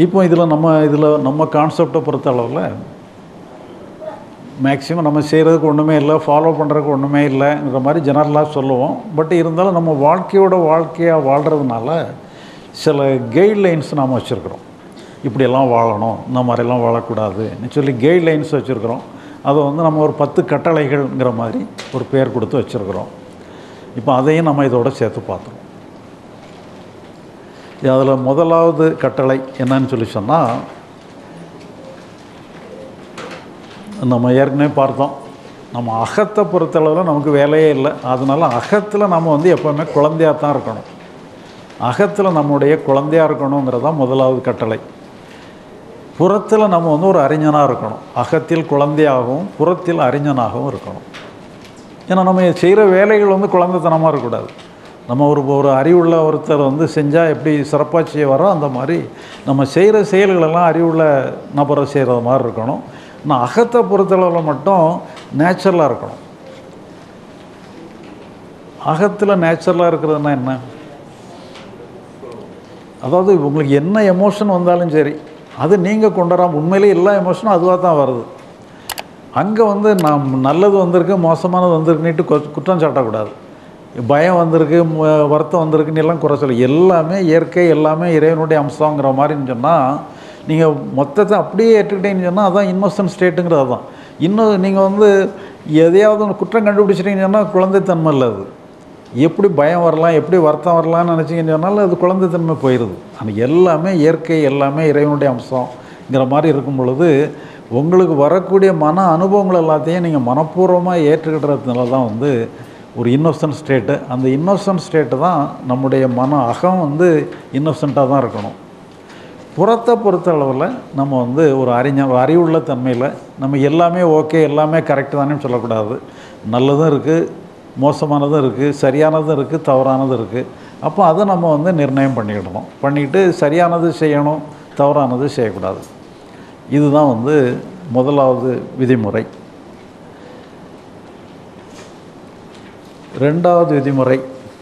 இப்போ இதில் நம்ம இதில் நம்ம கான்செப்டை பொறுத்த அளவில் மேக்ஸிமம் நம்ம செய்கிறதுக்கு ஒன்றுமே இல்லை ஃபாலோ பண்ணுறதுக்கு ஒன்றுமே இல்லைங்கிற மாதிரி ஜெனரலாக சொல்லுவோம் பட் இருந்தாலும் நம்ம வாழ்க்கையோட வாழ்க்கையாக வாழ்கிறதுனால சில கைட்லைன்ஸ் நாம் வச்சுருக்குறோம் இப்படியெல்லாம் வாழணும் இந்த மாதிரிலாம் வாழக்கூடாதுன்னு சொல்லி கைட்லைன்ஸ் வச்சுருக்குறோம் அதை வந்து நம்ம ஒரு பத்து கட்டளைகள்ங்கிற மாதிரி ஒரு பேர் கொடுத்து வச்சுருக்குறோம் இப்போ அதையும் நம்ம இதோட சேர்த்து பார்த்துருவோம் அதில் முதலாவது கட்டளை என்னன்னு சொல்லி சொன்னால் நம்ம ஏற்கனவே பார்த்தோம் நம்ம அகத்தை பொறுத்தளவில் நமக்கு வேலையே இல்லை அதனால அகத்தில் நம்ம வந்து எப்போவுமே குழந்தையாக தான் இருக்கணும் அகத்தில் நம்முடைய குழந்தையாக இருக்கணுங்கிறது தான் முதலாவது கட்டளை புறத்தில் நம்ம வந்து ஒரு அறிஞனாக இருக்கணும் அகத்தில் குழந்தையாகவும் புறத்தில் அறிஞனாகவும் இருக்கணும் ஏன்னா நம்ம செய்கிற வேலைகள் வந்து குழந்தைத்தனமாக இருக்கக்கூடாது நம்ம ஒரு ஒரு அறிவுள்ள ஒருத்தர் வந்து செஞ்சால் எப்படி சிறப்பாக செய்ய வரோ அந்த மாதிரி நம்ம செய்கிற செயல்களெல்லாம் அறிவுள்ள நபரை செய்கிறது மாதிரி இருக்கணும் ஆனால் அகத்தை பொறுத்தளவில் மட்டும் நேச்சுரலாக இருக்கணும் அகத்தில் நேச்சுரலாக இருக்கிறதுனா என்ன அதாவது உங்களுக்கு என்ன எமோஷன் வந்தாலும் சரி அது நீங்கள் கொண்டு வராம உண்மையிலே எல்லா எமோஷனும் அதுவாக தான் வருது அங்கே வந்து நாம் நல்லது வந்திருக்கு மோசமானது வந்திருக்குன்னுட்டு கொ- குற்றம் சாட்டக்கூடாது பயம் வந்திருக்கு ம- வருத்தம் வந்திருக்குன்னு எல்லாம் குறை சொல்ல எல்லாமே இயற்கை எல்லாமே இறைவனுடைய அம்சங்கிற மாதிரின்னு சொன்னால் நீங்கள் மொத்தத்தை அப்படியே ஏற்றுக்கிட்டீங்கன்னு சொன்னால் அதான் இன்னோசன்ட் ஸ்டேட்டுங்கிறது அதான் இன்னும் நீங்கள் வந்து எதையாவது ஒன்று குற்றம் கண்டுபிடிச்சிட்டீங்கன்னு சொன்னால் குழந்தைத்தன்மை இல்லை அது எப்படி பயம் வரலாம் எப்படி வருத்தம் வரலாம்னு நினச்சிங்கன்னு சொன்னாலும் அது குழந்தைத்தன்மை போயிடுது ஆனால் எல்லாமே இயற்கை எல்லாமே இறைவனுடைய அம்சங்கிற மாதிரி இருக்கும் பொழுது உங்களுக்கு வரக்கூடிய மன அனுபவங்கள் எல்லாத்தையும் நீங்கள் மனப்பூர்வமாக ஏற்றுக்கிட்டதுனால தான் வந்து ஒரு இன்னோசன்ட் ஸ்டேட்டு அந்த இன்னோசன்ட் ஸ்டேட்டு தான் நம்முடைய மன அகம் வந்து இன்னோசண்ட்டாக தான் இருக்கணும் புறத்தை பொறுத்த அளவில் நம்ம வந்து ஒரு அறிஞர் அறிவுள்ள தன்மையில் நம்ம எல்லாமே ஓகே எல்லாமே கரெக்டு தானே சொல்லக்கூடாது நல்லதும் இருக்குது மோசமானதும் இருக்குது சரியானதும் இருக்குது தவறானதும் இருக்குது அப்போ அதை நம்ம வந்து நிர்ணயம் பண்ணிக்கிடணும் பண்ணிக்கிட்டு சரியானது செய்யணும் தவறானது செய்யக்கூடாது இதுதான் வந்து முதலாவது விதிமுறை ரெண்டாவது விதிமுறை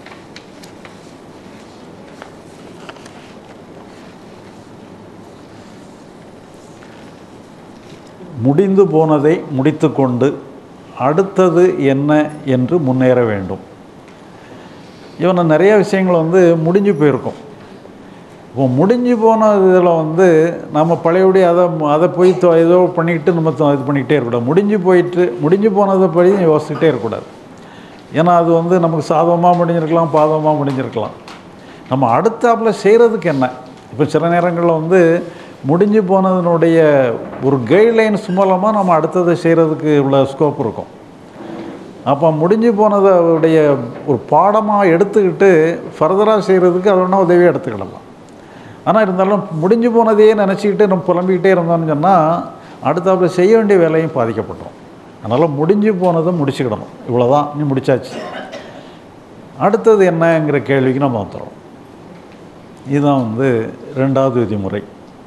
முடிந்து போனதை முடித்துக்கொண்டு அடுத்தது என்ன என்று முன்னேற வேண்டும் இவனை நிறைய விஷயங்கள் வந்து முடிஞ்சு போயிருக்கும் இப்போ முடிஞ்சு போன இதில் வந்து நம்ம பழையபடி அதை அதை போய் தொ- ஏதோ பண்ணிக்கிட்டு நம்ம தொ- இது பண்ணிக்கிட்டே இருக்கக்கூடாது முடிஞ்சு போயிட்டு முடிஞ்சு போனதை படி யோசிச்சுக்கிட்டே இருக்கக்கூடாது ஏன்னா அது வந்து நமக்கு சாதகமாக முடிஞ்சிருக்கலாம் பாதகமாக முடிஞ்சிருக்கலாம் நம்ம அடுத்தாப்பில் செய்கிறதுக்கு என்ன இப்போ சில நேரங்களில் வந்து முடிஞ்சு போனதனுடைய ஒரு கைட்லைன்ஸ் மூலமாக நம்ம அடுத்ததை செய்கிறதுக்கு உள்ள ஸ்கோப் இருக்கும் அப்போ முடிஞ்சு போனதோடைய ஒரு பாடமாக எடுத்துக்கிட்டு ஃபர்தராக செய்கிறதுக்கு அது வேணால் உதவியாக எடுத்துக்கிடலாம் ஆனால் இருந்தாலும் முடிஞ்சு போனதையே நினச்சிக்கிட்டு நம்ம புலம்பிக்கிட்டே இருந்தோம்னு சொன்னால் அடுத்தாப்புல செய்ய வேண்டிய வேலையும் பாதிக்கப்பட்டுரும் அதனால் முடிஞ்சு போனதை முடிச்சுக்கிடணும் இவ்வளோதான் நீ முடிச்சாச்சு அடுத்தது என்னங்கிற கேள்விக்கு நம்ம வந்துடுறோம் இதுதான் வந்து ரெண்டாவது விதிமுறை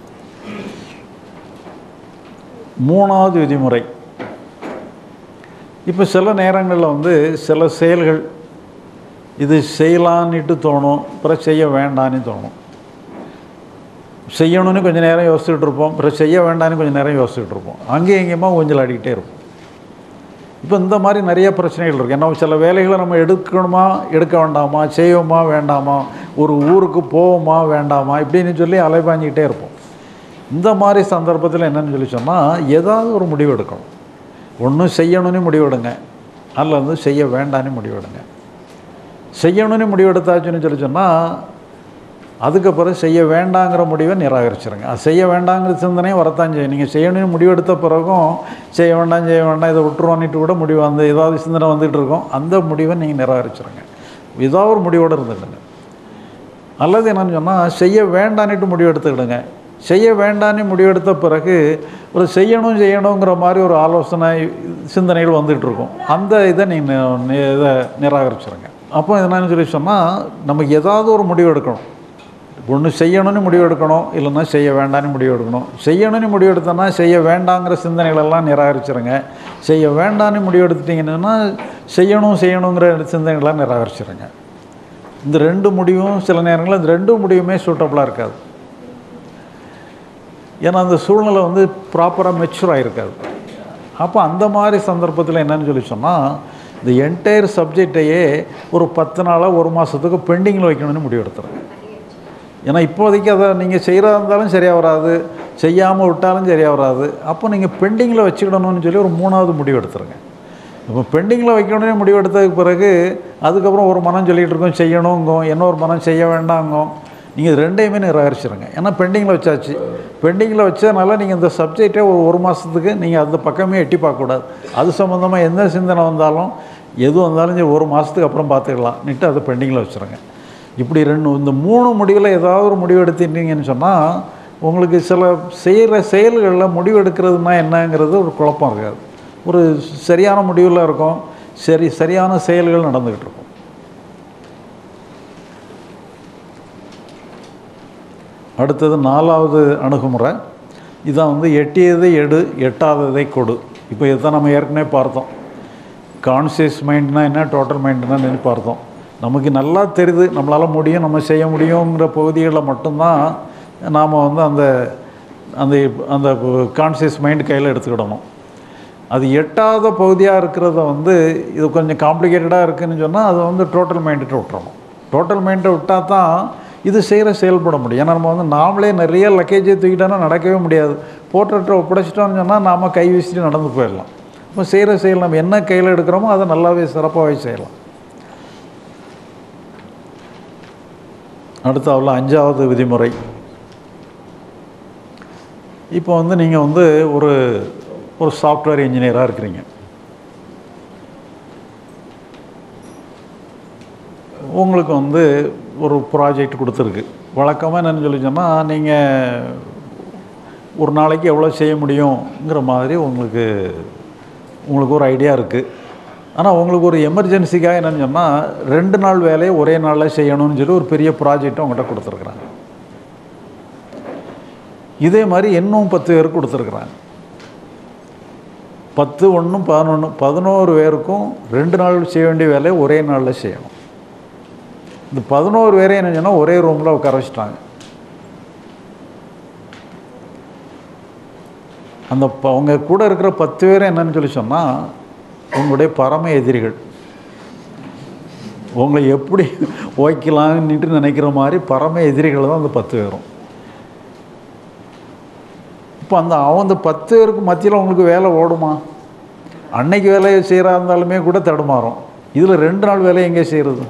மூணாவது விதிமுறை இப்போ சில நேரங்களில் வந்து சில செயல்கள் இது செய்யலான்னுட்டு தோணும் அப்புறம் செய்ய வேண்டான்னு தோணும் செய்யணும்னு கொஞ்சம் நேரம் யோசிச்சுட்டு இருப்போம் அப்புறம் செய்ய வேண்டாம்னு கொஞ்சம் நேரம் யோசிச்சுட்டு இருப்போம் அங்கேயும் இங்கேயுமா ஊஞ்சல் ஆடிக்கிட்டே இருப்போம் இப்போ இந்த மாதிரி நிறைய பிரச்சனைகள் இருக்குது ஏன்னா சில வேலைகளை நம்ம எடுக்கணுமா எடுக்க வேண்டாமா செய்வோமா வேண்டாமா ஒரு ஊருக்கு போவோமா வேண்டாமா இப்படின்னு சொல்லி அலைபாஞ்சிக்கிட்டே இருப்போம் இந்த மாதிரி சந்தர்ப்பத்தில் என்னன்னு சொல்லி சொன்னால் ஏதாவது ஒரு முடிவு எடுக்கணும் ஒன்று செய்யணும்னு முடிவெடுங்க அல்லது செய்ய வேண்டான்னு முடிவெடுங்க செய்யணும்னு முடிவெடுத்தாச்சுன்னு சொல்லி சொன்னால் அதுக்கப்புறம் செய்ய வேண்டாங்கிற முடிவை நிராகரிச்சிருங்க அது செய்ய வேண்டாங்கிற சிந்தனையும் வரத்தான் செய்யும் நீங்கள் செய்யணும்னு முடிவெடுத்த பிறகும் செய்ய வேண்டாம் செய்ய வேண்டாம் இதை விட்டுருவான்னிட்டு கூட முடிவு வந்து ஏதாவது சிந்தனை வந்துகிட்டு இருக்கும் அந்த முடிவை நீங்கள் நிராகரிச்சிருங்க ஏதாவது ஒரு முடிவோடு இருந்துக்கிடுங்க அல்லது என்னன்னு சொன்னால் செய்ய வேண்டான்னுட்டு முடிவு எடுத்துக்கிடுங்க செய்ய வேண்டான்னு முடிவெடுத்த பிறகு ஒரு செய்யணும் செய்யணுங்கிற மாதிரி ஒரு ஆலோசனை சிந்தனைகள் வந்துகிட்டு இருக்கும் அந்த இதை நீங்கள் இதை நிராகரிச்சிருங்க அப்போ என்னன்னு சொல்லி சொன்னால் நமக்கு ஏதாவது ஒரு முடிவு எடுக்கணும் ஒன்று செய்யணும்னு முடிவு எடுக்கணும் இல்லைன்னா செய்ய வேண்டாம்னு முடிவு எடுக்கணும் செய்யணும்னு முடிவு எடுத்தோன்னா செய்ய வேண்டாங்கிற சிந்தனைகளெல்லாம் நிராகரிச்சிருங்க செய்ய வேண்டாம்னு முடிவு எடுத்துட்டிங்கன்னா செய்யணும் செய்யணுங்கிற சிந்தனைகளாம் நிராகரிச்சிருங்க இந்த ரெண்டு முடிவும் சில நேரங்களில் இந்த ரெண்டு முடிவுமே சூட்டபுளாக இருக்காது ஏன்னா அந்த சூழ்நிலை வந்து ப்ராப்பராக மெச்சூர் ஆகிருக்காது அப்போ அந்த மாதிரி சந்தர்ப்பத்தில் என்னன்னு சொல்லி சொன்னால் இந்த என்டையர் சப்ஜெக்டையே ஒரு பத்து நாளாக ஒரு மாதத்துக்கு பெண்டிங்கில் வைக்கணும்னு முடிவெடுத்துறேன் ஏன்னா இப்போதைக்கு அதை நீங்கள் செய்கிறதா இருந்தாலும் சரியாக வராது செய்யாமல் விட்டாலும் சரியாக வராது அப்போ நீங்கள் பெண்டிங்கில் வச்சுக்கிடணும்னு சொல்லி ஒரு மூணாவது முடிவு எடுத்துருங்க இப்போ பெண்டிங்கில் வைக்கணும்னு முடிவு எடுத்ததுக்கு பிறகு அதுக்கப்புறம் ஒரு மனம் சொல்லிகிட்டு இருக்கோம் செய்யணுங்கோ இன்னொரு மனம் செய்ய வேண்டாங்கோ நீங்கள் ரெண்டையுமே நிராகரிச்சிருங்க ஏன்னா பெண்டிங்கில் வச்சாச்சு பெண்டிங்கில் வச்சதுனால நீங்கள் இந்த சப்ஜெக்டே ஒரு ஒரு மாதத்துக்கு நீங்கள் அந்த பக்கமே எட்டி பார்க்கக்கூடாது அது சம்மந்தமாக எந்த சிந்தனை வந்தாலும் எது வந்தாலும் சரி ஒரு மாதத்துக்கு அப்புறம் பார்த்துக்கலாம் நிட்டு அதை பெண்டிங்கில் வச்சுருங்க இப்படி ரெண்டு இந்த மூணு முடிவில் ஏதாவது ஒரு முடிவு எடுத்துட்டீங்கன்னு சொன்னால் உங்களுக்கு சில செய்கிற செயல்களில் முடிவு எடுக்கிறதுனா என்னங்கிறது ஒரு குழப்பம் இருக்காது ஒரு சரியான முடிவில் இருக்கும் சரி சரியான செயல்கள் நடந்துக்கிட்டு இருக்கும் அடுத்தது நாலாவது அணுகுமுறை இதான் வந்து எட்டியதை எடு எட்டாததை கொடு இப்போ இதுதான் நம்ம ஏற்கனவே பார்த்தோம் கான்சியஸ் மைண்ட்னா என்ன டோட்டல் மைண்ட்னா என்னன்னு பார்த்தோம் நமக்கு நல்லா தெரியுது நம்மளால் முடியும் நம்ம செய்ய முடியுங்கிற பகுதிகளில் மட்டும்தான் நாம் வந்து அந்த அந்த அந்த கான்சியஸ் மைண்ட் கையில் எடுத்துக்கிடணும் அது எட்டாத பகுதியாக இருக்கிறத வந்து இது கொஞ்சம் காம்ப்ளிகேட்டடாக இருக்குதுன்னு சொன்னால் அதை வந்து டோட்டல் மைண்ட்டை விட்டுறணும் டோட்டல் மைண்டை விட்டால் தான் இது செய்கிற செயல்பட முடியும் ஏன்னா நம்ம வந்து நாமளே நிறைய லக்கேஜை தூக்கிட்டோன்னா நடக்கவே முடியாது போர்ட்ரேட்டை ஒப்படைச்சிட்டோம்னு சொன்னால் நாம் கை வீசிட்டு நடந்து போயிடலாம் இப்போ செய்கிற செயல் நம்ம என்ன கையில் எடுக்கிறோமோ அதை நல்லாவே சிறப்பாகவே செய்யலாம் அடுத்தாவில் அஞ்சாவது விதிமுறை இப்போ வந்து நீங்கள் வந்து ஒரு ஒரு சாஃப்ட்வேர் இன்ஜினியராக இருக்கிறீங்க உங்களுக்கு வந்து ஒரு ப்ராஜெக்ட் கொடுத்துருக்கு வழக்கமாக என்னென்னு சொல்லி சொன்னால் நீங்கள் ஒரு நாளைக்கு எவ்வளோ செய்ய முடியுங்கிற மாதிரி உங்களுக்கு உங்களுக்கு ஒரு ஐடியா இருக்குது ஆனால் உங்களுக்கு ஒரு எமர்ஜென்சிக்காக என்னென்னு சொன்னால் ரெண்டு நாள் வேலையை ஒரே நாளில் செய்யணும்னு சொல்லி ஒரு பெரிய ப்ராஜெக்ட்டை உங்கள்கிட்ட கொடுத்துருக்குறாங்க இதே மாதிரி இன்னும் பத்து பேருக்கு கொடுத்துருக்குறாங்க பத்து ஒன்றும் பதினொன்று பதினோரு பேருக்கும் ரெண்டு நாள் செய்ய வேண்டிய வேலையை ஒரே நாளில் செய்யணும் இந்த பதினோரு பேரையும் என்ன சொன்னால் ஒரே ரூமில் உட்கார வச்சுட்டாங்க அந்த ப அவங்க கூட இருக்கிற பத்து பேரும் என்னன்னு சொல்லி சொன்னால் உங்களுடைய பரம எதிரிகள் உங்களை எப்படி ஓய்க்கலான்னுட்டு நினைக்கிற மாதிரி பரம எதிரிகள் தான் அந்த பத்து பேரும் இப்போ அந்த அவன் அந்த பத்து பேருக்கு மத்தியில் உங்களுக்கு வேலை ஓடுமா அன்னைக்கு வேலையை செய்கிறா இருந்தாலுமே கூட தடுமாறும் இதில் ரெண்டு நாள் வேலையை எங்கே செய்கிறது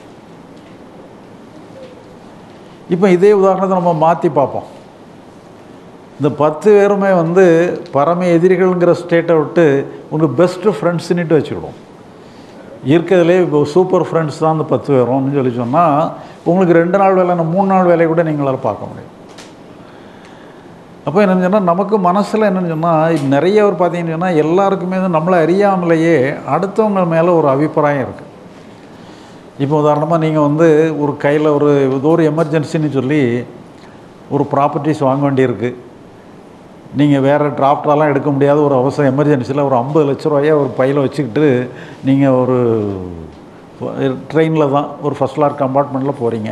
இப்போ இதே உதாரணத்தை நம்ம மாற்றி பார்ப்போம் இந்த பத்து பேருமே வந்து பரம எதிரிகள்ங்கிற ஸ்டேட்டை விட்டு உங்களுக்கு பெஸ்ட்டு ஃப்ரெண்ட்ஸ்னுட்டு வச்சுக்கிடுவோம் இருக்கிறதுலே இப்போ சூப்பர் ஃப்ரெண்ட்ஸ் தான் அந்த பத்து பேரும்னு சொல்லி சொன்னால் உங்களுக்கு ரெண்டு நாள் வேலை மூணு நாள் வேலையை கூட நீங்களால் பார்க்க முடியும் அப்போ என்னென்னு சொன்னால் நமக்கு மனசில் என்னென்னு சொன்னால் நிறைய பேர் பார்த்தீங்கன்னு சொன்னால் எல்லாருக்குமே வந்து நம்மளை அறியாமலேயே அடுத்தவங்க மேலே ஒரு அபிப்பிராயம் இருக்குது இப்போ உதாரணமாக நீங்கள் வந்து ஒரு கையில் ஒரு ஏதோ ஒரு எமர்ஜென்சின்னு சொல்லி ஒரு ப்ராப்பர்ட்டிஸ் வாங்க வேண்டியிருக்கு நீங்கள் வேறு டிராஃப்டாலாம் எடுக்க முடியாத ஒரு அவசரம் எமர்ஜென்சியில் ஒரு ஐம்பது லட்ச ரூபாயை ஒரு பையில் வச்சுக்கிட்டு நீங்கள் ஒரு ட்ரெயினில் தான் ஒரு ஃபஸ்ட் கிளாஸ் கம்பார்ட்மெண்ட்டில் போகிறீங்க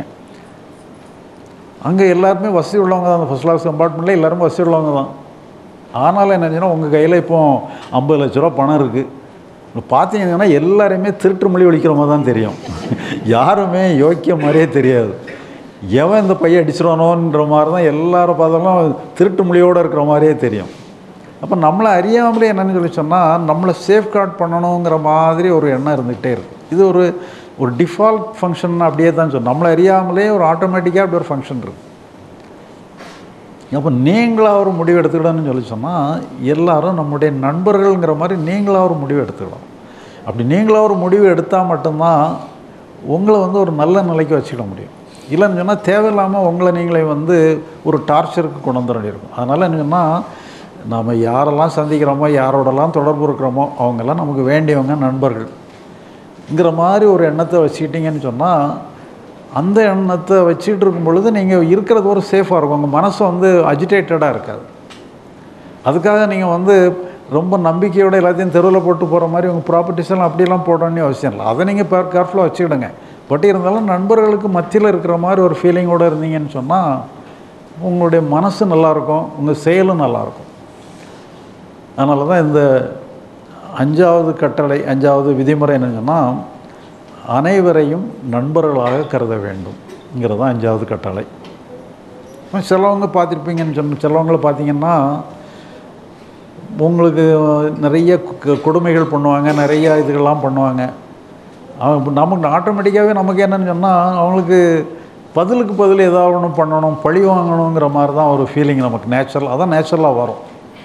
அங்கே எல்லாருமே வசதி உள்ளவங்க தான் அந்த ஃபஸ்ட் கிளாஸ் கம்பார்ட்மெண்ட்டில் எல்லாருமே வசதி உள்ளவங்க தான் ஆனாலும் என்னச்சுன்னா உங்கள் கையில் இப்போ ஐம்பது லட்ச ரூபா பணம் இருக்குது இப்போ பார்த்தீங்கன்னா எல்லாருமே திருட்டு மொழி ஒழிக்கிற மாதிரி தான் தெரியும் யாருமே யோக்கிய மாதிரியே தெரியாது எவன் இந்த பையன் அடிச்சிருவானோன்ற மாதிரி தான் எல்லாரும் பார்த்தாலும் திருட்டு மொழியோடு இருக்கிற மாதிரியே தெரியும் அப்போ நம்மளை அறியாமலே என்னென்னு சொல்லி சொன்னால் நம்மளை சேஃப்கார்ட் பண்ணணுங்கிற மாதிரி ஒரு எண்ணம் இருந்துகிட்டே இருக்குது இது ஒரு ஒரு டிஃபால்ட் ஃபங்க்ஷன் அப்படியே தான் சொல்லும் நம்மளை அறியாமலே ஒரு ஆட்டோமேட்டிக்காக அப்படி ஒரு ஃபங்க்ஷன் இருக்குது அப்போ நீங்களாக ஒரு முடிவு எடுத்துக்கிடணும்னு சொல்லி சொன்னால் எல்லாரும் நம்முடைய நண்பர்கள்ங்கிற மாதிரி நீங்களாக ஒரு முடிவு எடுத்துக்கிடணும் அப்படி நீங்களாக ஒரு முடிவு எடுத்தால் மட்டும்தான் உங்களை வந்து ஒரு நல்ல நிலைக்கு வச்சுக்கிட முடியும் இல்லைன்னு சொன்னால் தேவையில்லாமல் உங்களை நீங்களே வந்து ஒரு டார்ச்சருக்கு கொண்டு வந்துட வேண்டியிருக்கும் அதனால் என்ன சொன்னால் நாம் யாரெல்லாம் சந்திக்கிறோமோ யாரோடலாம் தொடர்பு இருக்கிறோமோ அவங்கெல்லாம் நமக்கு வேண்டியவங்க நண்பர்கள்ங்கிற மாதிரி ஒரு எண்ணத்தை வச்சுக்கிட்டிங்கன்னு சொன்னால் அந்த எண்ணத்தை வச்சுக்கிட்டு இருக்கும் பொழுது நீங்கள் இருக்கிறது ஒரு சேஃபாக இருக்கும் உங்கள் மனசு வந்து அஜிடேட்டடாக இருக்காது அதுக்காக நீங்கள் வந்து ரொம்ப நம்பிக்கையோட எல்லாத்தையும் தெருவில் போட்டு போகிற மாதிரி உங்கள் ப்ராப்பர்ட்டிஸ் எல்லாம் அப்படிலாம் போடணும்னு அவசியம் இல்லை அதை நீங்கள் பேர் கேர்ஃபுல்லாக வச்சுக்கிடுங்க பட் இருந்தாலும் நண்பர்களுக்கு மத்தியில் இருக்கிற மாதிரி ஒரு ஃபீலிங்கோடு இருந்தீங்கன்னு சொன்னால் உங்களுடைய மனசு நல்லாயிருக்கும் உங்கள் செயலும் நல்லாயிருக்கும் அதனால தான் இந்த அஞ்சாவது கட்டளை அஞ்சாவது விதிமுறை என்னன்னு சொன்னால் அனைவரையும் நண்பர்களாக கருத வேண்டும்ங்கிறது தான் அஞ்சாவது கட்டளை இப்ப சிலவங்க பார்த்துருப்பீங்கன்னு சொன்ன சிலவங்களை பார்த்தீங்கன்னா உங்களுக்கு நிறைய கு- கொடுமைகள் பண்ணுவாங்க நிறைய இதுகள்லாம் பண்ணுவாங்க அவன் நமக்கு ஆட்டோமேட்டிக்காகவே நமக்கு என்னன்னு சொன்னால் அவங்களுக்கு பதிலுக்கு பதில் ஏதாவது ஒன்று பண்ணணும் பழி வாங்கணுங்கிற மாதிரி தான் ஒரு ஃபீலிங் நமக்கு நேச்சுரல் அதான் நேச்சுரலாக வரும்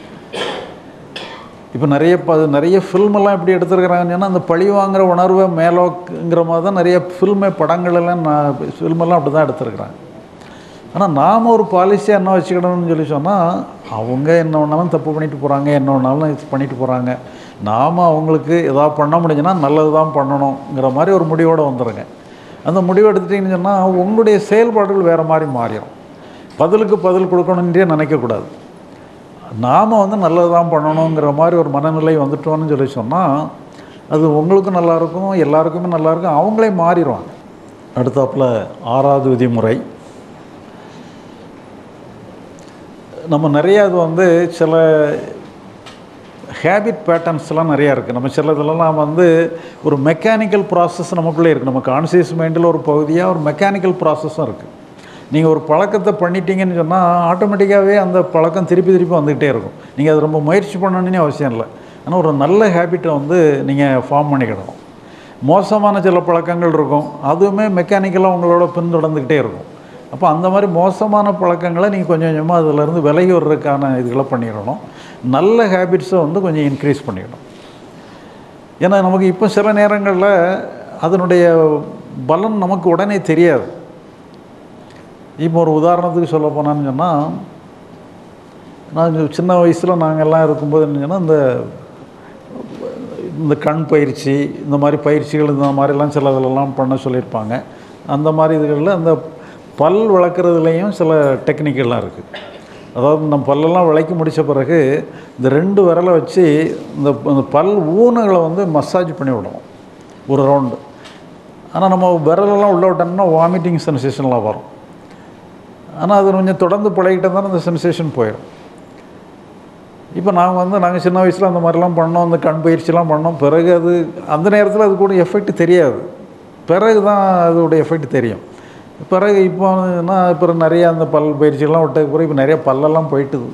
இப்போ நிறைய ப நிறைய ஃபில்மெல்லாம் எப்படி எடுத்துருக்குறாங்கன்னு சொன்னால் அந்த பழி வாங்குற உணர்வை மேலோக்குங்கிற மாதிரி தான் நிறைய ஃபில்மே படங்கள் எல்லாம் நான் ஃபில்மெல்லாம் அப்படி தான் எடுத்துருக்குறாங்க ஆனால் நாம் ஒரு பாலிசியாக என்ன வச்சுக்கிடணும்னு சொல்லி சொன்னால் அவங்க என்ன வேணாலும் தப்பு பண்ணிட்டு போகிறாங்க என்ன வேணாலும் இது பண்ணிட்டு போகிறாங்க நாம் அவங்களுக்கு எதாவது பண்ண முடிஞ்சுன்னா நல்லது தான் பண்ணணுங்கிற மாதிரி ஒரு முடிவோடு வந்துடுங்க அந்த முடிவு எடுத்துட்டிங்கன்னு சொன்னால் உங்களுடைய செயல்பாடுகள் வேறு மாதிரி மாறிடும் பதிலுக்கு பதில் கொடுக்கணுன்றே நினைக்கக்கூடாது நாம் வந்து நல்லது தான் பண்ணணுங்கிற மாதிரி ஒரு மனநிலை வந்துட்டோம்னு சொல்லி சொன்னால் அது உங்களுக்கும் நல்லாயிருக்கும் எல்லாருக்குமே நல்லாயிருக்கும் அவங்களே மாறிடுவாங்க அடுத்தாப்புல ஆறாவது விதிமுறை நம்ம நிறையா அது வந்து சில ஹேபிட் பேட்டர்ன்ஸ்லாம் நிறையா இருக்குது நம்ம சில இதெல்லாம் வந்து ஒரு மெக்கானிக்கல் ப்ராசஸ் நமக்குள்ளே இருக்குது நம்ம கான்சியஸ் மைண்டில் ஒரு பகுதியாக ஒரு மெக்கானிக்கல் ப்ராசஸும் இருக்குது நீங்கள் ஒரு பழக்கத்தை பண்ணிட்டீங்கன்னு சொன்னால் ஆட்டோமேட்டிக்காகவே அந்த பழக்கம் திருப்பி திருப்பி வந்துக்கிட்டே இருக்கும் நீங்கள் அது ரொம்ப முயற்சி பண்ணணும்னு அவசியம் இல்லை ஆனால் ஒரு நல்ல ஹேபிட்டை வந்து நீங்கள் ஃபார்ம் பண்ணிக்கிடணும் மோசமான சில பழக்கங்கள் இருக்கும் அதுவுமே மெக்கானிக்கலாக உங்களோட பின்தொடர்ந்துக்கிட்டே இருக்கும் அப்போ அந்த மாதிரி மோசமான பழக்கங்களை நீங்கள் கொஞ்சம் கொஞ்சமாக அதிலேருந்து விலகி வர்றதுக்கான இதுகளை பண்ணிடணும் நல்ல ஹேபிட்ஸை வந்து கொஞ்சம் இன்க்ரீஸ் பண்ணிடணும் ஏன்னா நமக்கு இப்போ சில நேரங்களில் அதனுடைய பலன் நமக்கு உடனே தெரியாது இப்போ ஒரு உதாரணத்துக்கு சொல்ல போனான்னு சொன்னால் நான் சின்ன வயசில் நாங்கள்லாம் இருக்கும்போது என்ன சொன்னால் இந்த இந்த கண் பயிற்சி இந்த மாதிரி பயிற்சிகள் இந்த மாதிரிலாம் சில இதெல்லாம் பண்ண சொல்லியிருப்பாங்க அந்த மாதிரி இதுகளில் அந்த பல் வளர்க்குறதுலேயும் சில டெக்னிக்கெல்லாம் இருக்குது அதாவது நம்ம பல்லெல்லாம் விளக்கி முடித்த பிறகு இந்த ரெண்டு விரலை வச்சு இந்த இந்த பல் ஊனுகளை வந்து மசாஜ் பண்ணி விடணும் ஒரு ரவுண்டு ஆனால் நம்ம விரலெல்லாம் உள்ள விட்டோம்னா வாமிட்டிங் சென்சேஷன்லாம் வரும் ஆனால் அது கொஞ்சம் தொடர்ந்து பழகிட்டே தானே அந்த சென்சேஷன் போயிடும் இப்போ நாங்கள் வந்து நாங்கள் சின்ன வயசில் அந்த மாதிரிலாம் பண்ணோம் அந்த கண் பயிற்சிலாம் பண்ணோம் பிறகு அது அந்த நேரத்தில் அது கூட எஃபெக்ட் தெரியாது பிறகு தான் அதோடைய எஃபெக்ட் தெரியும் பிறகு இப்போ நான் இப்போ நிறைய அந்த பல் பயிற்சிகள்லாம் விட்டதுக்கு பிறகு இப்போ நிறைய பல்லெல்லாம் போயிட்டுது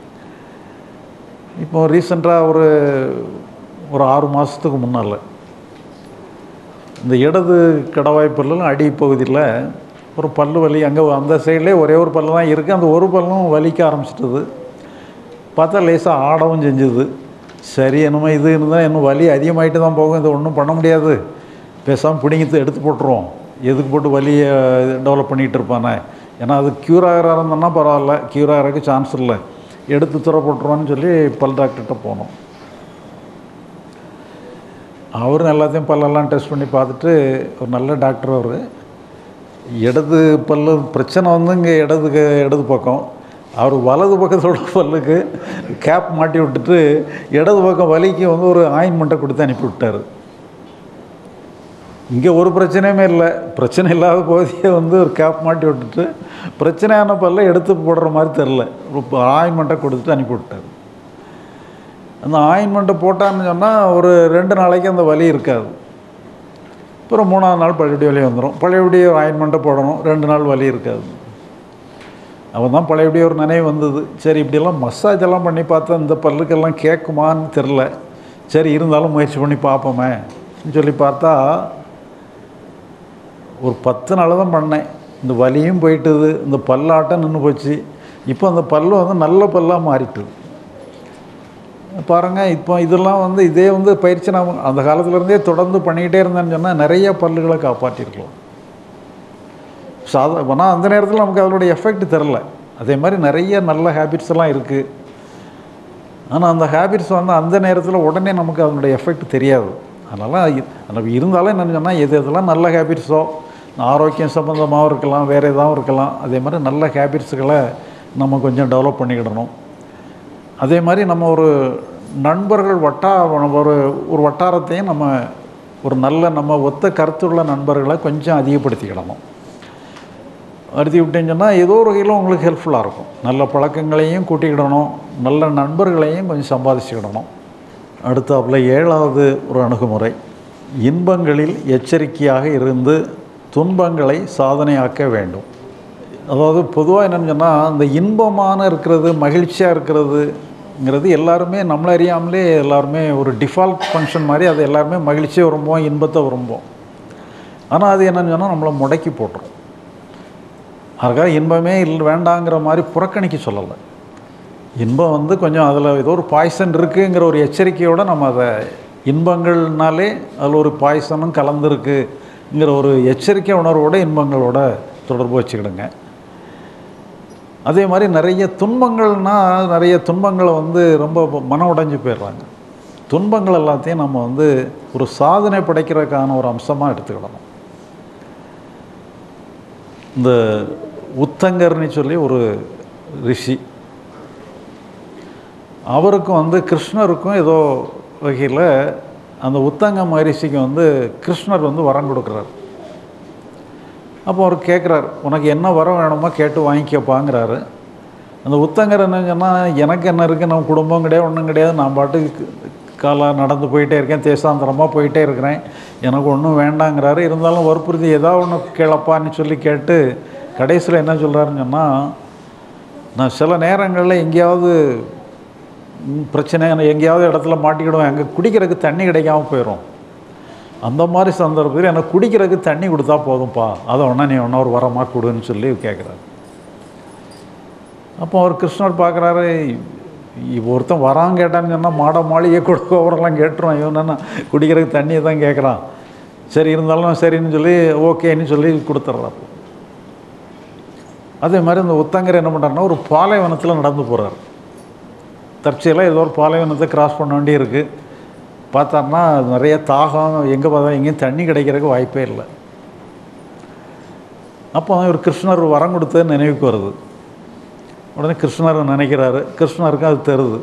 இப்போ ரீசெண்டாக ஒரு ஒரு ஆறு மாதத்துக்கு முன்னால் இந்த இடது கடவாய் பல்லில் அடி பகுதியில் ஒரு பல்லு வலி அங்கே அந்த சைட்லேயே ஒரே ஒரு பல்லு தான் இருக்குது அந்த ஒரு பல்லும் வலிக்க ஆரம்பிச்சிட்டது பார்த்தா லேசாக ஆடவும் செஞ்சுது சரி என்னமோ இது இருந்தால் இன்னும் வலி அதிகமாகிட்டு தான் போகும் இது ஒன்றும் பண்ண முடியாது பேசாமல் பிடிங்கி எடுத்து போட்டுருவோம் எதுக்கு போட்டு வலியை டெவலப் பண்ணிகிட்டு இருப்பானே ஏன்னா அது க்யூர் ஆகிறா இருந்தோன்னா பரவாயில்ல க்யூர் ஆகிறதுக்கு சான்ஸ் இல்லை எடுத்து துற போட்டுருவான்னு சொல்லி பல் டாக்டர்கிட்ட போனோம் அவரும் எல்லாத்தையும் பல்லெல்லாம் டெஸ்ட் பண்ணி பார்த்துட்டு ஒரு நல்ல டாக்டர் அவர் இடது பல்லு பிரச்சனை வந்து இங்கே இடது க- இடது பக்கம் அவர் வலது பக்கத்தோட பல்லுக்கு கேப் மாட்டி விட்டுட்டு இடது பக்கம் வலிக்கு வந்து ஒரு ஆயின்மெண்ட்டை கொடுத்து அனுப்பி விட்டார் இங்கே ஒரு பிரச்சனையுமே இல்லை பிரச்சனை இல்லாத பகுதியை வந்து ஒரு கேப் மாட்டி விட்டுட்டு பிரச்சனையான பல்ல எடுத்து போடுற மாதிரி தெரில ஆயின்மெண்ட்டை கொடுத்துட்டு அனுப்பி விட்டார் அந்த ஆயின்மெண்ட்டை போட்டான்னு சொன்னால் ஒரு ரெண்டு நாளைக்கு அந்த வலி இருக்காது அப்புறம் மூணாவது நாள் பழையபடி வலி வந்துடும் பழையபடி ஒரு ஆயின்மெண்ட்டை போடணும் ரெண்டு நாள் வலி இருக்காது அவன் தான் பழையபடி ஒரு நினைவு வந்தது சரி இப்படியெல்லாம் மசாஜ் எல்லாம் பண்ணி பார்த்தா இந்த பல்லுக்கெல்லாம் கேட்குமான்னு தெரில சரி இருந்தாலும் முயற்சி பண்ணி பார்ப்போமே சொல்லி பார்த்தா ஒரு பத்து நாள் தான் பண்ணேன் இந்த வலியும் போயிட்டுது இந்த பல்லாட்டம் நின்று போச்சு இப்போ அந்த பல்லு வந்து நல்ல பல்லாக மாறிட்டுது பாருங்கள் இப்போ இதெல்லாம் வந்து இதே வந்து பயிற்சி நான் அந்த காலத்துலேருந்தே தொடர்ந்து பண்ணிக்கிட்டே இருந்தேன்னு சொன்னால் நிறைய பல்லுகளை காப்பாற்றிருக்கலாம் சாதா ஆனால் அந்த நேரத்தில் நமக்கு அதனுடைய எஃபெக்ட் தெரில அதே மாதிரி நிறைய நல்ல ஹேபிட்ஸ் எல்லாம் இருக்குது ஆனால் அந்த ஹேபிட்ஸ் வந்து அந்த நேரத்தில் உடனே நமக்கு அதனுடைய எஃபெக்ட் தெரியாது அதனால் நம்ம இருந்தாலும் என்னென்னு சொன்னால் எது எதெல்லாம் நல்ல ஹேபிட்ஸோ ஆரோக்கியம் சம்மந்தமாகவும் இருக்கலாம் வேறு எதாவது இருக்கலாம் அதே மாதிரி நல்ல ஹேபிட்ஸுகளை நம்ம கொஞ்சம் டெவலப் பண்ணிக்கிடணும் அதே மாதிரி நம்ம ஒரு நண்பர்கள் வட்டா ஒரு ஒரு வட்டாரத்தையும் நம்ம ஒரு நல்ல நம்ம ஒத்த கருத்துள்ள நண்பர்களை கொஞ்சம் அதிகப்படுத்திக்கிடணும் அறுத்தி விட்டேன்னு சொன்னால் ஏதோ ஒரு வகையில் உங்களுக்கு ஹெல்ப்ஃபுல்லாக இருக்கும் நல்ல பழக்கங்களையும் கூட்டிக்கிடணும் நல்ல நண்பர்களையும் கொஞ்சம் சம்பாதிச்சுக்கிடணும் அடுத்தாப்புல ஏழாவது ஒரு அணுகுமுறை இன்பங்களில் எச்சரிக்கையாக இருந்து துன்பங்களை சாதனையாக்க வேண்டும் அதாவது பொதுவாக என்னன்னு சொன்னால் அந்த இன்பமான இருக்கிறது மகிழ்ச்சியாக இருக்கிறதுங்கிறது எல்லாருமே நம்மளை அறியாமலே எல்லாருமே ஒரு டிஃபால்ட் ஃபங்க்ஷன் மாதிரி அது எல்லாருமே மகிழ்ச்சியை விரும்புவோம் இன்பத்தை விரும்புவோம் ஆனால் அது என்னன்னு சொன்னால் நம்மளை முடக்கி போட்டுரும் அதுக்காக இன்பமே இல்லை வேண்டாங்கிற மாதிரி புறக்கணிக்க சொல்லலை இன்பம் வந்து கொஞ்சம் அதில் ஏதோ ஒரு பாய்சன் இருக்குங்கிற ஒரு எச்சரிக்கையோடு நம்ம அதை இன்பங்கள்னாலே அதில் ஒரு பாய்சனும் கலந்துருக்குங்கிற ஒரு எச்சரிக்கை உணர்வோட இன்பங்களோட தொடர்பு வச்சுக்கிடுங்க அதே மாதிரி நிறைய துன்பங்கள்னால் நிறைய துன்பங்களை வந்து ரொம்ப மன உடைஞ்சு போயிடுறாங்க துன்பங்கள் எல்லாத்தையும் நம்ம வந்து ஒரு சாதனை படைக்கிறதுக்கான ஒரு அம்சமாக எடுத்துக்கிடணும் இந்த உத்தங்கர்னு சொல்லி ஒரு ரிஷி அவருக்கும் வந்து கிருஷ்ணருக்கும் ஏதோ வகையில் அந்த உத்தங்க மகரிஷிக்கு வந்து கிருஷ்ணர் வந்து வரம் கொடுக்குறாரு அப்போ அவர் கேட்குறாரு உனக்கு என்ன வரம் வேணுமோ கேட்டு வாங்கிக்கப்பாங்கிறாரு அந்த உத்தங்கர் என்ன சொன்னால் எனக்கு என்ன இருக்குது நம்ம குடும்பம் கிடையாது ஒன்றும் கிடையாது நான் பாட்டுக்கு காலாக நடந்து போயிட்டே இருக்கேன் தேசாந்திரமாக போயிட்டே இருக்கிறேன் எனக்கு ஒன்றும் வேண்டாங்கிறாரு இருந்தாலும் வற்புறுத்தி ஏதாவது ஒன்று கேளப்பான்னு சொல்லி கேட்டு கடைசியில் என்ன சொல்கிறாருன்னு சொன்னால் நான் சில நேரங்களில் எங்கேயாவது ம், பிரச்சனை எங்கேயாவது இடத்துல மாட்டிக்கிடுவேன் அங்கே குடிக்கிறதுக்கு தண்ணி கிடைக்காம போயிடும் அந்த மாதிரி சந்தர்ப்பத்தில் எனக்கு குடிக்கிறதுக்கு தண்ணி கொடுத்தா போதும்ப்பா அதை ஒன்றா நீ ஒன்றா ஒரு வரமாக கொடுன்னு சொல்லி கேட்குறாரு அப்போ அவர் கிருஷ்ணர் பார்க்குறாரு இவ ஒருத்தன் வரான் கேட்டான்னு சொன்னால் மாட மாளிகை கொடுக்க அவரெல்லாம் கேட்டுருவான் இவன் என்ன குடிக்கிறதுக்கு தண்ணியை தான் கேட்குறான் சரி இருந்தாலும் சரின்னு சொல்லி ஓகேன்னு சொல்லி கொடுத்துட்றாரு அதே மாதிரி இந்த உத்தங்கர் என்ன பண்ணுறாருன்னா ஒரு பாலைவனத்தில் நடந்து போகிறார் தற்செயலாக ஏதோ ஒரு பாலைவனத்தை கிராஸ் பண்ண வேண்டியிருக்கு பார்த்தாருன்னா நிறைய தாகம் எங்கே பார்த்தா எங்கேயும் தண்ணி கிடைக்கிறதுக்கு வாய்ப்பே இல்லை அப்போ இவர் கிருஷ்ணர் வரம் கொடுத்தது நினைவுக்கு வருது உடனே கிருஷ்ணர் நினைக்கிறாரு கிருஷ்ணருக்கு அது தருது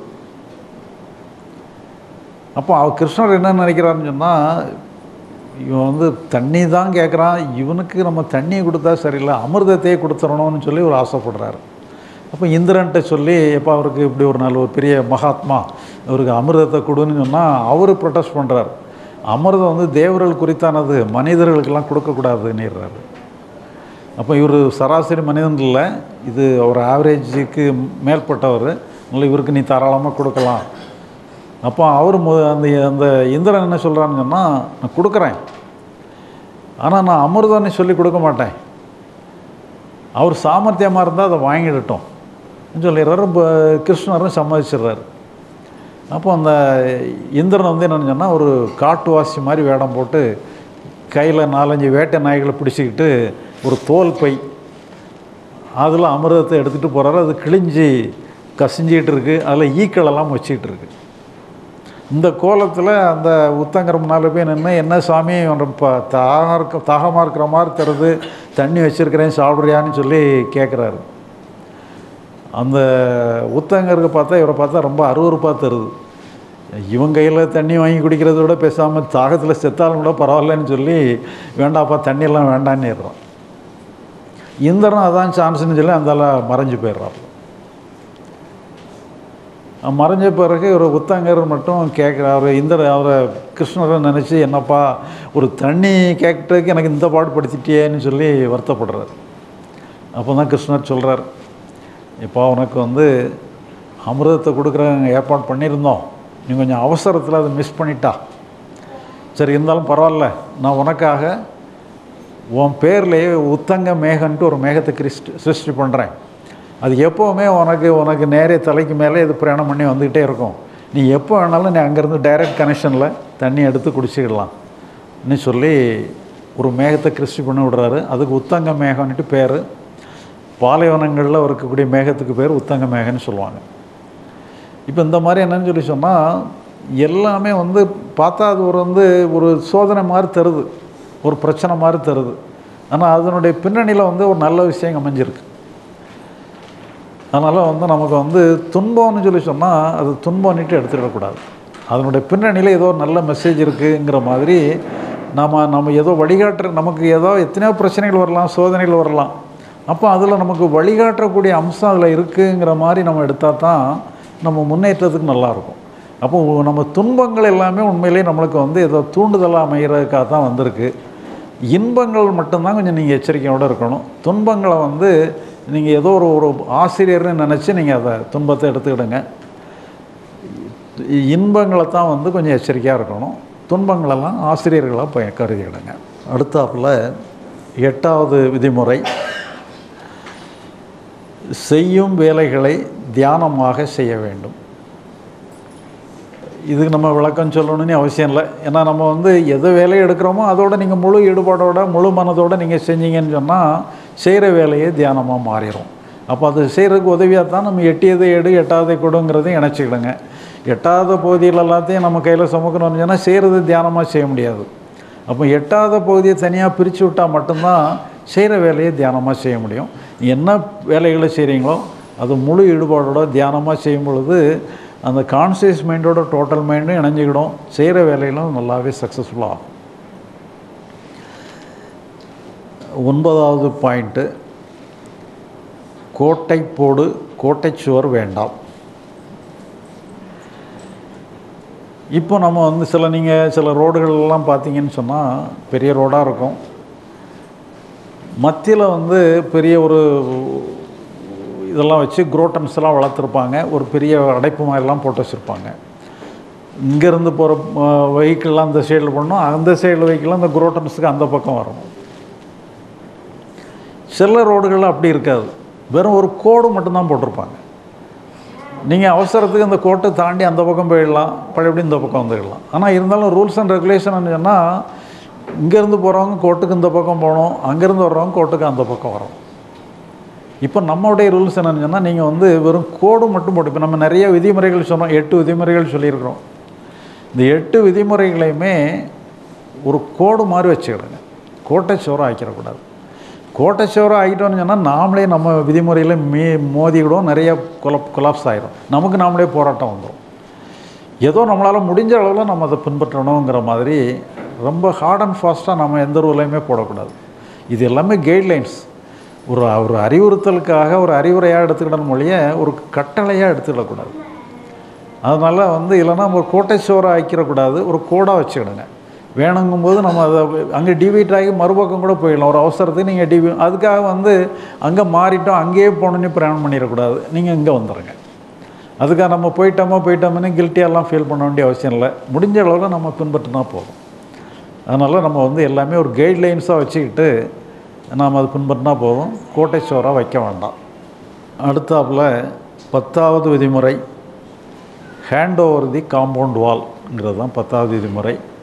அப்போ அவர் கிருஷ்ணர் என்ன நினைக்கிறாருன்னு சொன்னால் இவன் வந்து தண்ணி தான் கேட்குறான் இவனுக்கு நம்ம தண்ணியை கொடுத்தா சரியில்லை அமிர்தத்தையே கொடுத்துடணும்னு சொல்லி ஒரு ஆசைப்படுறாரு அப்போ இந்திரன்ட்ட சொல்லி எப்போ அவருக்கு இப்படி ஒரு நல்ல ஒரு பெரிய மகாத்மா அவருக்கு அமிர்தத்தை கொடுன்னு சொன்னால் அவர் ப்ரொட்டஸ்ட் பண்ணுறார் அமிர்தம் வந்து தேவர்கள் குறித்தானது மனிதர்களுக்கெல்லாம் கொடுக்கக்கூடாதுன்னுறாரு அப்போ இவர் சராசரி மனிதன் இல்லை இது ஒரு ஆவரேஜுக்கு மேற்பட்டவர் அதனால் இவருக்கு நீ தாராளமாக கொடுக்கலாம் அப்போ அவர் மு அந்த அந்த இந்திரன் என்ன சொல்கிறான்னு சொன்னால் நான் கொடுக்குறேன் ஆனால் நான் அமிர்தம்னு சொல்லி கொடுக்க மாட்டேன் அவர் சாமர்த்தியமாக இருந்தால் அதை வாங்கிடட்டும் சொல்லிடுறாரு இப்போ கிருஷ்ணரும் சம்மதிச்சிடுறாரு அப்போ அந்த இந்திரன் வந்து என்னன்னு சொன்னால் ஒரு காட்டுவாசி மாதிரி வேடம் போட்டு கையில் நாலஞ்சு வேட்டை நாய்களை பிடிச்சிக்கிட்டு ஒரு தோல் பை அதில் அமிர்தத்தை எடுத்துகிட்டு போகிறாரு அது கிழிஞ்சி கசிஞ்சிக்கிட்டு இருக்கு அதில் ஈக்களெல்லாம் வச்சுக்கிட்டு இருக்கு இந்த கோலத்தில் அந்த உத்தங்கர முன்னால் போய் நின்று என்ன சாமி இப்போ தாகம் இருக்க தாகமாக இருக்கிற மாதிரி தருது தண்ணி வச்சுருக்கிறேன் சாப்பிட்றியான்னு சொல்லி கேட்குறாரு அந்த உத்தங்கருக்கு பார்த்தா இவரை பார்த்தா ரொம்ப அருவருப்பாக தருது இவன் கையில் தண்ணி வாங்கி குடிக்கிறத விட பேசாமல் தாகத்தில் செத்தாலும் கூட பரவாயில்லன்னு சொல்லி வேண்டாப்பா தண்ணியெல்லாம் வேண்டான்னுறான் இந்திரன் அதான் சான்ஸ்னு சொல்லி அந்தால மறைஞ்சு போயிடுறான் மறைஞ்ச பிறகு ஒரு உத்தங்கர் மட்டும் கேட்குற அவர் இந்திர அவரை கிருஷ்ணரை நினச்சி என்னப்பா ஒரு தண்ணி கேட்கறதுக்கு எனக்கு இந்த பாடுபடுத்திட்டியேன்னு சொல்லி வருத்தப்படுறார் அப்போ தான் கிருஷ்ணர் சொல்கிறார் இப்போ உனக்கு வந்து அமிர்தத்தை கொடுக்குற ஏற்பாடு பண்ணியிருந்தோம் நீ கொஞ்சம் அவசரத்தில் அதை மிஸ் பண்ணிட்டா சரி இருந்தாலும் பரவாயில்ல நான் உனக்காக உன் பேர்லேயே உத்தங்க மேகன்ட்டு ஒரு மேகத்தை கிறிஸ்ட் சிருஷ்டி பண்ணுறேன் அது எப்போவுமே உனக்கு உனக்கு நேரே தலைக்கு மேலே இது பிரயாணம் பண்ணி வந்துக்கிட்டே இருக்கும் நீ எப்போ வேணாலும் நீ அங்கேருந்து டைரக்ட் கனெக்ஷனில் தண்ணி எடுத்து குடிச்சிக்கிடலாம் சொல்லி ஒரு மேகத்தை கிறிஸ்டி பண்ணி விடுறாரு அதுக்கு உத்தங்க மேகம்னுட்டு பேர் பாலைவனங்களில் இருக்கக்கூடிய மேகத்துக்கு பேர் உத்தங்க மேகன்னு சொல்லுவாங்க இப்போ இந்த மாதிரி என்னன்னு சொல்லி சொன்னால் எல்லாமே வந்து பார்த்தா அது ஒரு வந்து ஒரு சோதனை மாதிரி தருது ஒரு பிரச்சனை மாதிரி தருது ஆனால் அதனுடைய பின்னணியில் வந்து ஒரு நல்ல விஷயம் அமைஞ்சிருக்கு அதனால் வந்து நமக்கு வந்து துன்பம்னு சொல்லி சொன்னால் அது துன்பம்னுட்டு எடுத்துடக்கூடாது அதனுடைய பின்னணியில் ஏதோ ஒரு நல்ல மெசேஜ் இருக்குங்கிற மாதிரி நாம் நம்ம ஏதோ வழிகாட்டுற நமக்கு ஏதோ எத்தனையோ பிரச்சனைகள் வரலாம் சோதனைகள் வரலாம் அப்போ அதில் நமக்கு வழிகாட்டக்கூடிய அம்சம் அதில் இருக்குங்கிற மாதிரி நம்ம எடுத்தால் தான் நம்ம முன்னேற்றத்துக்கு நல்லாயிருக்கும் அப்போ நம்ம துன்பங்கள் எல்லாமே உண்மையிலேயே நம்மளுக்கு வந்து ஏதோ தூண்டுதலாக அமைகிறதுக்காக தான் வந்திருக்கு இன்பங்கள் மட்டும்தான் கொஞ்சம் நீங்கள் எச்சரிக்கையோடு இருக்கணும் துன்பங்களை வந்து நீங்கள் ஏதோ ஒரு ஒரு ஆசிரியர்னு நினச்சி நீங்கள் அதை துன்பத்தை எடுத்துக்கிடுங்க இன்பங்களை தான் வந்து கொஞ்சம் எச்சரிக்கையாக இருக்கணும் துன்பங்களெல்லாம் ஆசிரியர்களாக ப கருதிக்கிடுங்க அடுத்தாப்புல எட்டாவது விதிமுறை செய்யும் வேலைகளை தியானமாக செய்ய வேண்டும் இதுக்கு நம்ம விளக்கம் சொல்லணும்னு அவசியம் இல்லை ஏன்னா நம்ம வந்து எது வேலையை எடுக்கிறோமோ அதோட நீங்கள் முழு ஈடுபாடோட முழு மனதோடு நீங்கள் செஞ்சீங்கன்னு சொன்னால் செய்கிற வேலையே தியானமாக மாறிடும் அப்போ அது செய்கிறதுக்கு உதவியாக தான் நம்ம எட்டியதை எடு எட்டாவதை கொடுங்கிறதையும் இணைச்சிக்கிடுங்க எட்டாத பகுதியில் எல்லாத்தையும் நம்ம கையில் சுமக்கணும்னு சொன்னால் செய்கிறது தியானமாக செய்ய முடியாது அப்போ எட்டாத பகுதியை தனியாக பிரித்து விட்டால் மட்டும்தான் செய்கிற வேலையை தியானமாக செய்ய முடியும் என்ன வேலைகளை செய்கிறீங்களோ அது முழு ஈடுபாடோட தியானமாக செய்யும் பொழுது அந்த கான்சியஸ் மைண்டோட டோட்டல் மைண்டும் இணைஞ்சிக்கிடும் செய்கிற வேலைகளும் நல்லாவே சக்ஸஸ்ஃபுல்லாகும் ஒன்பதாவது பாயிண்ட்டு கோட்டை போடு கோட்டை சுவர் வேண்டாம் இப்போ நம்ம வந்து சில நீங்கள் சில ரோடுகள்லாம் பார்த்தீங்கன்னு சொன்னால் பெரிய ரோடாக இருக்கும் மத்தியில் வந்து பெரிய ஒரு இதெல்லாம் வச்சு குரோட்டன்ஸ் எல்லாம் வளர்த்துருப்பாங்க ஒரு பெரிய அடைப்பு மாதிரிலாம் போட்டு வச்சுருப்பாங்க இங்கேருந்து போகிற வெஹிக்கிள்லாம் அந்த சைடில் பண்ணணும் அந்த சைடில் வெஹிக்கிள்லாம் அந்த குரோட்டன்ஸுக்கு அந்த பக்கம் வரணும் சில ரோடுகளில் அப்படி இருக்காது வெறும் ஒரு கோடு மட்டும்தான் போட்டிருப்பாங்க நீங்கள் அவசரத்துக்கு அந்த கோட்டை தாண்டி அந்த பக்கம் போயிடலாம் பழையபடி இந்த பக்கம் வந்துடலாம் ஆனால் இருந்தாலும் ரூல்ஸ் அண்ட் ரெகுலேஷன் சொன்னால் இங்கேருந்து போகிறவங்க கோட்டுக்கு இந்த பக்கம் போகணும் அங்கேருந்து வர்றவங்க கோட்டுக்கு அந்த பக்கம் வரும் இப்போ நம்மளுடைய ரூல்ஸ் என்னன்னு சொன்னால் நீங்கள் வந்து வெறும் கோடு மட்டும் போட்டு இப்போ நம்ம நிறைய விதிமுறைகள் சொன்னோம் எட்டு விதிமுறைகள் சொல்லியிருக்கிறோம் இந்த எட்டு விதிமுறைகளையுமே ஒரு கோடு மாதிரி வச்சுக்கிடுங்க கோட்டை சோறம் ஆக்கிடக்கூடாது கோட்டை சோறம் ஆகிட்டோம்னு சொன்னால் நாமளே நம்ம விதிமுறையில் மீ மோதிக்கிடும் நிறைய குலப் கொலாப்ஸ் ஆகிடும் நமக்கு நாமளே போராட்டம் வந்துடும் ஏதோ நம்மளால் முடிஞ்ச அளவில் நம்ம அதை பின்பற்றணுங்கிற மாதிரி ரொம்ப ஹார்ட் அண்ட் ஃபாஸ்ட்டாக நம்ம எந்த ரூலையுமே போடக்கூடாது இது எல்லாமே கைட்லைன்ஸ் ஒரு ஒரு அறிவுறுத்தலுக்காக ஒரு அறிவுரையாக எடுத்துக்கிடணும் மொழிய ஒரு கட்டளையாக எடுத்துக்கிடக்கூடாது அதனால் வந்து இல்லைன்னா ஒரு கோட்டை சோறை ஆக்கிடக்கூடாது ஒரு கோடாக வச்சுக்கிடுங்க வேணுங்கும்போது நம்ம அதை அங்கே டிவைட் ஆகி மறுபக்கம் கூட போயிடலாம் ஒரு அவசரத்துக்கு நீங்கள் டிவி அதுக்காக வந்து அங்கே மாறிட்டோம் அங்கேயே போகணுன்னு பிரயாணம் பண்ணிடக்கூடாது நீங்கள் இங்கே வந்துடுங்க அதுக்காக நம்ம போயிட்டோமோ போயிட்டோம்னு கில்ட்டியெல்லாம் ஃபீல் பண்ண வேண்டிய அவசியம் இல்லை முடிஞ்ச அளவில் நம்ம பின்பற்றினா போதும் அதனால் நம்ம வந்து எல்லாமே ஒரு கைட்லைன்ஸாக வச்சுக்கிட்டு நாம் அது பின்பற்றினா போதும் கோட்டை சோறாக வைக்க வேண்டாம் அடுத்தாப்பில் பத்தாவது விதிமுறை ஹேண்ட் ஓவர் தி காம்பவுண்ட் வால்ங்கிறது தான் பத்தாவது விதிமுறை